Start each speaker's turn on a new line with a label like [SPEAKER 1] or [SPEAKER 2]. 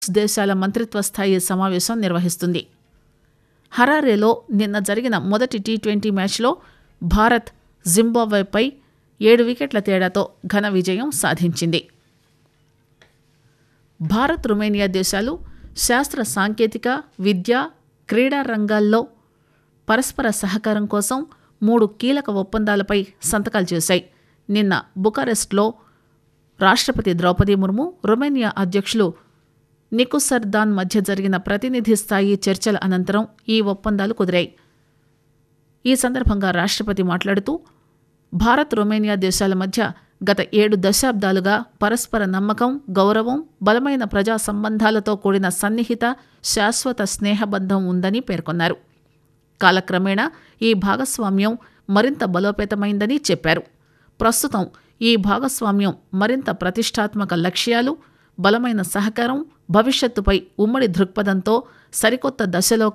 [SPEAKER 1] దేశాల మంత్రిత్వ స్థాయి సమావేశం నిర్వహిస్తుంది హరారేలో నిన్న జరిగిన మొదటి టీ ట్వంటీ మ్యాచ్లో భారత్ జింబాబ్వేపై ఏడు వికెట్ల తేడాతో ఘన విజయం సాధించింది భారత్ రొమేనియా దేశాలు శాస్త్ర సాంకేతిక విద్య క్రీడా రంగాల్లో పరస్పర సహకారం కోసం మూడు కీలక ఒప్పందాలపై సంతకాలు చేశాయి నిన్న బుకారెస్ట్లో రాష్ట్రపతి ద్రౌపది ముర్ము రొమేనియా అధ్యక్షులు నికుసర్దాన్ మధ్య జరిగిన ప్రతినిధి స్థాయి చర్చల అనంతరం ఈ ఒప్పందాలు కుదిరాయి ఈ సందర్భంగా రాష్ట్రపతి మాట్లాడుతూ భారత్ రొమేనియా దేశాల మధ్య గత ఏడు దశాబ్దాలుగా పరస్పర నమ్మకం గౌరవం బలమైన ప్రజా సంబంధాలతో కూడిన సన్నిహిత శాశ్వత స్నేహబంధం ఉందని పేర్కొన్నారు కాలక్రమేణా ఈ భాగస్వామ్యం మరింత బలోపేతమైందని చెప్పారు ప్రస్తుతం ఈ భాగస్వామ్యం మరింత ప్రతిష్టాత్మక లక్ష్యాలు బలమైన సహకారం భవిష్యత్తుపై ఉమ్మడి దృక్పథంతో సరికొత్త దశలో